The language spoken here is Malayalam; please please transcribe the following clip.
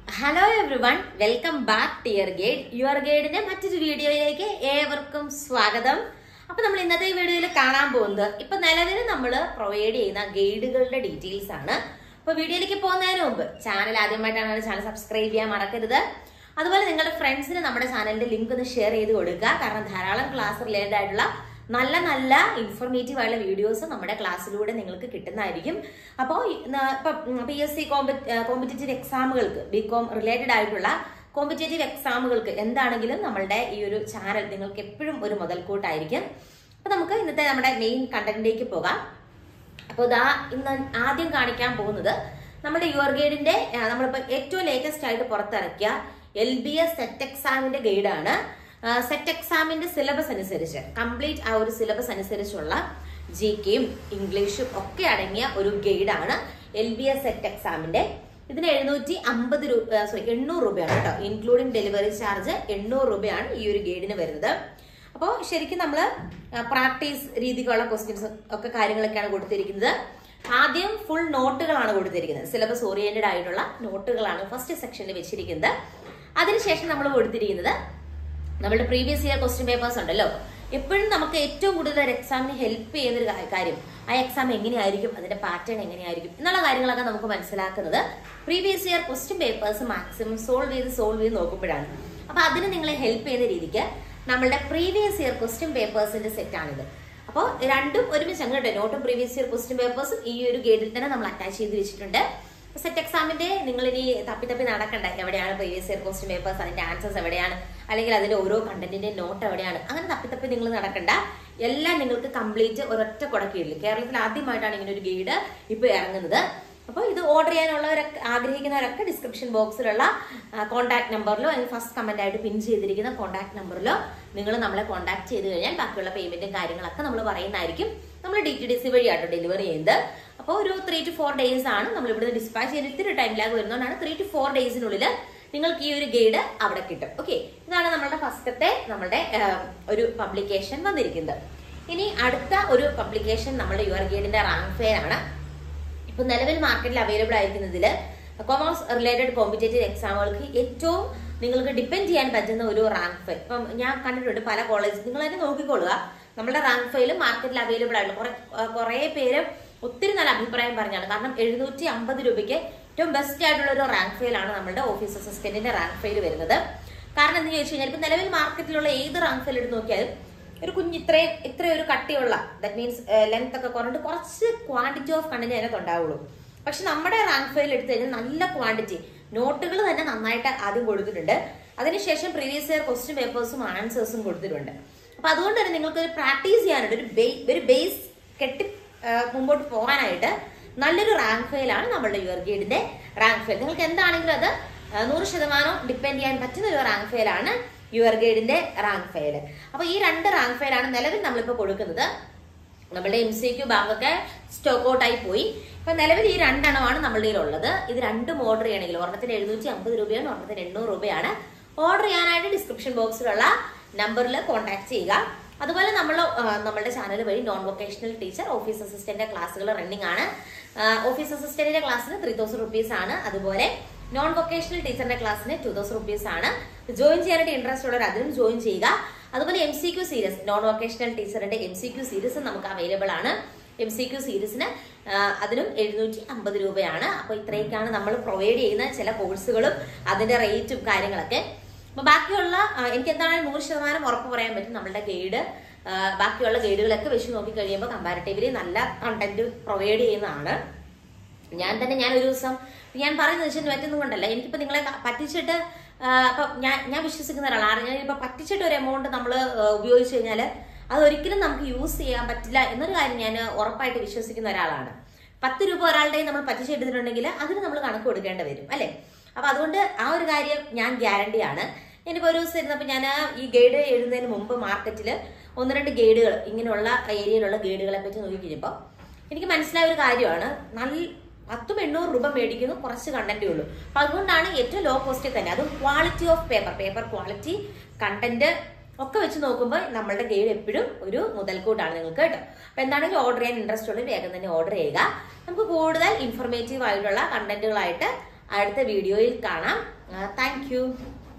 hello everyone welcome back to your guide your ഗൈഡിന്റെ മറ്റൊരു വീഡിയോയിലേക്ക് ഏവർക്കും സ്വാഗതം അപ്പൊ നമ്മൾ ഇന്നത്തെ വീഡിയോയിൽ കാണാൻ പോകുന്നത് ഇപ്പൊ നിലവിൽ നമ്മൾ പ്രൊവൈഡ് ചെയ്യുന്ന ഗൈഡുകളുടെ ഡീറ്റെയിൽസ് ആണ് അപ്പൊ വീഡിയോയിലേക്ക് പോകുന്നതിന് മുമ്പ് ചാനൽ ആദ്യമായിട്ടാണ് ചാനൽ സബ്സ്ക്രൈബ് ചെയ്യാൻ മറക്കരുത് അതുപോലെ നിങ്ങളുടെ ഫ്രണ്ട്സിന് നമ്മുടെ ചാനലിന്റെ ലിങ്ക് ഒന്ന് ഷെയർ ചെയ്ത് കൊടുക്കുക കാരണം ധാരാളം ക്ലാസ് റിലേറ്റഡ് ആയിട്ടുള്ള നല്ല നല്ല ഇൻഫർമേറ്റീവ് ആയിട്ടുള്ള വീഡിയോസ് നമ്മുടെ ക്ലാസ്സിലൂടെ നിങ്ങൾക്ക് കിട്ടുന്നതായിരിക്കും അപ്പോൾ പി എസ് സി കോമ്പറ്റേറ്റീവ് എക്സാമുകൾക്ക് ബി കോം റിലേറ്റഡ് ആയിട്ടുള്ള കോമ്പറ്റേറ്റീവ് എക്സാമുകൾക്ക് എന്താണെങ്കിലും നമ്മളുടെ ഈ ഒരു ചാനൽ നിങ്ങൾക്ക് എപ്പോഴും ഒരു മുതൽക്കൂട്ടായിരിക്കും അപ്പൊ നമുക്ക് ഇന്നത്തെ നമ്മുടെ മെയിൻ കണ്ടന്റിലേക്ക് പോകാം അപ്പോൾ ഇതാ ഇന്ന് ആദ്യം കാണിക്കാൻ പോകുന്നത് നമ്മുടെ യുവർ ഗൈഡിന്റെ നമ്മളിപ്പോൾ ഏറ്റവും ലേറ്റസ്റ്റ് ആയിട്ട് പുറത്തിറക്കിയ എൽ ബി എസ് സെറ്റ് എക്സാമിന്റെ ഗൈഡാണ് സെറ്റ് എക്സാമിന്റെ സിലബസ് അനുസരിച്ച് കംപ്ലീറ്റ് ആ ഒരു സിലബസ് അനുസരിച്ചുള്ള ജി കെയും ഇംഗ്ലീഷും ഒക്കെ അടങ്ങിയ ഒരു ഗൈഡാണ് എൽ ബി എസ് സെറ്റ് എക്സാമിന്റെ ഇതിന് എഴുന്നൂറ്റി അമ്പത് രൂപ സോറി എണ്ണൂറ് രൂപയാണ് കേട്ടോ ഇൻക്ലൂഡിംഗ് ഡെലിവറി ചാർജ് എണ്ണൂറ് രൂപയാണ് ഈ ഒരു ഗൈഡിന് വരുന്നത് അപ്പോൾ ശരിക്കും നമ്മൾ പ്രാക്ടീസ് രീതിക്കുള്ള ക്വസ്റ്റ്യൻസ് ഒക്കെ കാര്യങ്ങളൊക്കെയാണ് കൊടുത്തിരിക്കുന്നത് ആദ്യം ഫുൾ നോട്ടുകളാണ് കൊടുത്തിരിക്കുന്നത് സിലബസ് ഓറിയന്റഡ് ആയിട്ടുള്ള നോട്ടുകളാണ് ഫസ്റ്റ് സെക്ഷനിൽ വെച്ചിരിക്കുന്നത് അതിനുശേഷം നമ്മൾ കൊടുത്തിരിക്കുന്നത് നമ്മുടെ പ്രീവിയസ് ഇയർ ക്വസ്റ്റ്യൻ പേപ്പേഴ്സ് ഉണ്ടല്ലോ എപ്പോഴും നമുക്ക് ഏറ്റവും കൂടുതൽ ഒരു എക്സാമിന് ഹെൽപ്പ് ചെയ്യുന്ന ഒരു കാര്യം ആ എക്സാം എങ്ങനെയായിരിക്കും അതിന്റെ പാറ്റേൺ എങ്ങനെയായിരിക്കും എന്നുള്ള കാര്യങ്ങളൊക്കെ നമുക്ക് മനസ്സിലാക്കുന്നത് previous year question papers maximum solve ചെയ്ത് സോൾവ് ചെയ്ത് നോക്കുമ്പോഴാണ് അപ്പൊ അതിന് നിങ്ങളെ ഹെൽപ്പ് ചെയ്യുന്ന രീതിക്ക് നമ്മളുടെ പ്രീവിയസ് ഇയർ ക്വസ്റ്റ്യൻ പേപ്പേഴ്സിന്റെ സെറ്റ് ആണിത് അപ്പോൾ രണ്ടും ഒരുമിച്ച് അങ്ങോട്ട് നോട്ടും പ്രീവിയസ് ഇയർ ക്വസ്റ്റ്യൻ പേപ്പേഴ്സും ഈ ഒരു ഗൈഡിൽ തന്നെ നമ്മൾ അറ്റാച്ച് ചെയ്ത് വെച്ചിട്ടുണ്ട് സെറ്റ് എക്സാമിന്റെ നിങ്ങൾ ഇനി തപ്പി തപ്പി നടക്കണ്ട എവിടെയാണ് പ്രീവിയസ് ഇയർ ക്വസ്റ്റ്യൻ പേപ്പേഴ്സ് അതിന്റെ ആൻസേഴ്സ് എവിടെയാണ് അല്ലെങ്കിൽ അതിന്റെ ഓരോ കണ്ടന്റിന്റെ നോട്ട് എവിടെയാണ് അങ്ങനെ തപ്പി തപ്പി നിങ്ങൾ നടക്കണ്ട എല്ലാം നിങ്ങൾക്ക് കംപ്ലീറ്റ് ഒരൊറ്റ കുടക്കീഴിൽ കേരളത്തിൽ ആദ്യമായിട്ടാണ് ഇങ്ങനെ ഒരു ഗൈഡ് ഇപ്പൊ ഇറങ്ങുന്നത് അപ്പോൾ ഇത് ഓർഡർ ചെയ്യാനുള്ളവരൊക്കെ ആഗ്രഹിക്കുന്നവരൊക്കെ ഡിസ്ക്രിപ്ഷൻ ബോക്സിലുള്ള കോൺടാക്ട് നമ്പറിലോ അല്ലെങ്കിൽ ഫസ്റ്റ് കമന്റ് ആയിട്ട് പിൻ ചെയ്തിരിക്കുന്ന കോൺടാക്ട് നമ്പറിലോ നിങ്ങൾ നമ്മളെ കോൺടാക്ട് ചെയ്ത് കഴിഞ്ഞാൽ ബാക്കിയുള്ള പേയ്മെന്റും കാര്യങ്ങളൊക്കെ നമ്മൾ പറയുന്നതായിരിക്കും നമ്മൾ ഡി ടി ഡി സി വഴിയാട്ടോ ഡെലിവറി ചെയ്യുന്നത് അപ്പോൾ ഒരു ത്രീ ടു ഫോർ ഡേയ്സ് ആണ് നമ്മൾ ഇവിടുന്ന് ഡിസ്പാച്ച് ചെയ്ത് ഇത്തിരി ടൈം ലാഗ് വരുന്നതുകൊണ്ടാണ് ത്രീ ടു ഫോർ ഡേയ്സിനുള്ളിൽ നിങ്ങൾക്ക് ഈ ഒരു ഗൈഡ് അവിടെ കിട്ടും ഓക്കെ ഇതാണ് നമ്മളുടെ ഫസ്റ്റത്തെ നമ്മളുടെ ഒരു പബ്ലിക്കേഷൻ വന്നിരിക്കുന്നത് ഇനി അടുത്ത ഒരു പബ്ലിക്കേഷൻ നമ്മുടെ യുവർ ഗൈഡിന്റെ റാങ്ക് ഫെയർ ആണ് ഇപ്പൊ നിലവിൽ മാർക്കറ്റിൽ അവൈലബിൾ ആയിരിക്കുന്നതിൽ കൊമേഴ്സ് റിലേറ്റഡ് കോമ്പറ്റേറ്റീവ് എക്സാമുകൾക്ക് ഏറ്റവും നിങ്ങൾക്ക് ഡിപ്പെൻഡ് ചെയ്യാൻ പറ്റുന്ന ഒരു റാങ്ക് ഫയൽ ഇപ്പം ഞാൻ കണ്ടിട്ടുണ്ട് പല കോളേജ് നിങ്ങൾ തന്നെ നോക്കിക്കൊള്ളുക നമ്മുടെ റാങ്ക് ഫയൽ മാർക്കറ്റിൽ അവൈലബിൾ ആയിട്ടുള്ള കുറെ കുറെ പേര് ഒത്തിരി നല്ല അഭിപ്രായം പറഞ്ഞാണ് കാരണം എഴുന്നൂറ്റി അമ്പത് രൂപയ്ക്ക് ഏറ്റവും ബെസ്റ്റ് ആയിട്ടുള്ള ഒരു റാങ്ക് ഫയൽ ആണ് നമ്മുടെ ഓഫീസ് അസിസ്റ്റന്റിന്റെ റാങ്ക് ഫയൽ വരുന്നത് കാരണം എന്താ ചോദിച്ചു കഴിഞ്ഞാൽ ഇപ്പൊ നിലവിൽ മാർക്കറ്റിലുള്ള ഏത് റാങ്ക് ഫയൽ എടുത്ത് നോക്കിയാലും ഒരു കുഞ്ഞ് ഇത്രയും ഇത്രയും ഒരു കട്ടിയുള്ള ദാറ്റ് മീൻസ് ലെങ്ത് ഒക്കെ കുറഞ്ഞിട്ട് കുറച്ച് ക്വാണ്ടിറ്റി ഓഫ് കണ്ടന്റ് അതിനകത്ത് ഉണ്ടാവുള്ളൂ പക്ഷെ നമ്മുടെ റാങ്ക് ഫയൽ എടുത്തു കഴിഞ്ഞാൽ നല്ല ക്വാണ്ടിറ്റി നോട്ടുകൾ തന്നെ നന്നായിട്ട് ആദ്യം കൊടുത്തിട്ടുണ്ട് അതിനുശേഷം പ്രീവിയസ് ഇയർ ക്വസ്റ്റ്യൻ പേപ്പേഴ്സും ആൻസേഴ്സും കൊടുത്തിട്ടുണ്ട് അപ്പൊ അതുകൊണ്ട് തന്നെ നിങ്ങൾക്ക് ഒരു പ്രാക്ടീസ് ചെയ്യാനായിട്ട് ഒരു ഒരു ബേസ് കെട്ടി മുമ്പോട്ട് പോകാനായിട്ട് നല്ലൊരു റാങ്ക് ഫയലാണ് നമ്മളുടെ യുവർ ഗൈഡിന്റെ റാങ്ക് ഫയൽ നിങ്ങൾക്ക് എന്താണെങ്കിലും അത് നൂറ് ശതമാനം ഡിപ്പെൻഡ് ചെയ്യാൻ പറ്റുന്ന ഒരു റാങ്ക് ഫയലാണ് യുവർ ഗൈഡിന്റെ റാങ്ക് ഫയൽ അപ്പൊ ഈ രണ്ട് റാങ്ക് ഫയലാണ് നിലവിൽ നമ്മളിപ്പോ കൊടുക്കുന്നത് നമ്മുടെ എം സി ക്യു ബാങ്കൊക്കെ സ്റ്റോക്ക് ഔട്ട് ആയി പോയി ഇപ്പൊ നിലവിൽ ഈ രണ്ടെണ്ണമാണ് നമ്മളുടെ ഉള്ളത് ഇത് രണ്ടും ഓർഡർ ചെയ്യണമെങ്കിൽ ഒരെണ്ണത്തിന് എഴുന്നൂറ്റി അമ്പത് രൂപയാണ് ഒരെണ്ണത്തിന് എണ്ണൂറ് രൂപയാണ് ഓർഡർ ചെയ്യാനായിട്ട് ഡിസ്ക്രിപ്ഷൻ ബോക്സിലുള്ള നമ്പറിൽ കോൺടാക്ട് ചെയ്യുക അതുപോലെ നമ്മൾ നമ്മുടെ ചാനൽ വഴി non vocational teacher office assistant ക്ലാസ്സുകൾ റണ്ണിംഗ് ആണ് ഓഫീസ് അസിസ്റ്റന്റിന്റെ ക്ലാസ്സിന് ത്രീ തൗസൻഡ് റുപ്പീസ് ആണ് അതുപോലെ നോൺ വൊക്കേഷണൽ ടീച്ചറിന്റെ ക്ലാസ്സിന് ടു തൗസൻഡ് റുപ്പീസ് ആണ് ജോയിൻ ചെയ്യാനായിട്ട് ഇൻട്രസ്റ്റ് ഉള്ളവർ അതിലും ജോയിൻ ചെയ്യുക അതുപോലെ M C Q series non vocational ടീച്ചറിന്റെ എം സി ക്യു സീരീസ് നമുക്ക് അവൈലബിൾ ആണ് എം സി ക്യു സീരീസിന് അതിനും എഴുന്നൂറ്റി അമ്പത് രൂപയാണ് അപ്പോൾ ഇത്രയൊക്കെയാണ് നമ്മൾ പ്രൊവൈഡ് ചെയ്യുന്ന ചില കോഴ്സുകളും അതിന്റെ റേറ്റും കാര്യങ്ങളൊക്കെ അപ്പൊ ബാക്കിയുള്ള എനിക്ക് എന്താണെങ്കിലും നൂറ് ശതമാനം ഉറപ്പ് പറയാൻ പറ്റും നമ്മളുടെ ഗൈഡ് ബാക്കിയുള്ള ഗൈഡുകളൊക്കെ വെച്ച് നോക്കി കഴിയുമ്പോൾ കമ്പാരിറ്റീവ്ലി നല്ല കണ്ടന്റ് പ്രൊവൈഡ് ചെയ്യുന്നതാണ് ഞാൻ തന്നെ ഞാൻ ഒരു ദിവസം ഞാൻ പറയുന്നത് വെച്ചാൽ പറ്റുന്നത് കൊണ്ടല്ല എനിക്കിപ്പോ നിങ്ങളെ പറ്റിച്ചിട്ട് ഇപ്പൊ ഞാൻ ഞാൻ വിശ്വസിക്കുന്ന ഒരാളാണ് ഞാൻ ഇപ്പൊ പറ്റിച്ചിട്ട് ഒരു എമൗണ്ട് നമ്മൾ ഉപയോഗിച്ചു കഴിഞ്ഞാൽ അത് ഒരിക്കലും നമുക്ക് യൂസ് ചെയ്യാൻ പറ്റില്ല എന്നൊരു കാര്യം ഞാൻ ഉറപ്പായിട്ട് വിശ്വസിക്കുന്ന ഒരാളാണ് പത്ത് രൂപ ഒരാളുടെ നമ്മൾ പറ്റിച്ചെടുത്തിട്ടുണ്ടെങ്കിൽ അതിന് നമ്മൾ കണക്ക് കൊടുക്കേണ്ടി വരും അല്ലെ അപ്പൊ അതുകൊണ്ട് ആ ഒരു കാര്യം ഞാൻ ഗ്യാരണ്ടി ആണ് ഞാനിപ്പോ ഒരു ദിവസം ഇരുന്നപ്പോൾ ഞാൻ ഈ ഗൈഡ് എഴുതുന്നതിന് മുമ്പ് മാർക്കറ്റിൽ ഒന്ന് രണ്ട് ഗൈഡുകൾ ഇങ്ങനെയുള്ള ഏരിയയിലുള്ള ഗൈഡുകളെ പറ്റി നോക്കി കഴിഞ്ഞപ്പോൾ എനിക്ക് മനസ്സിലായ ഒരു കാര്യമാണ് നല്ല പത്തും എണ്ണൂറ് രൂപ മേടിക്കുന്നു കുറച്ച് കണ്ടന്റേ ഉള്ളൂ അപ്പൊ അതുകൊണ്ടാണ് ഏറ്റവും ലോ കോസ്റ്റിൽ തന്നെ അതും quality of paper paper quality content ഒക്കെ വെച്ച് നോക്കുമ്പോൾ നമ്മളുടെ ഗൈഡ് എപ്പോഴും ഒരു മുതൽക്കൂട്ടാണ് നിങ്ങൾക്ക് കേട്ടോ അപ്പൊ എന്താണെങ്കിലും ഓർഡർ ചെയ്യാൻ ഇൻട്രസ്റ്റ് ഉള്ളത് വേഗം തന്നെ ഓർഡർ ചെയ്യുക നമുക്ക് കൂടുതൽ ഇൻഫർമേറ്റീവ് ആയിട്ടുള്ള കണ്ടന്റുകളായിട്ട് അടുത്ത വീഡിയോയിൽ കാണാം താങ്ക് യു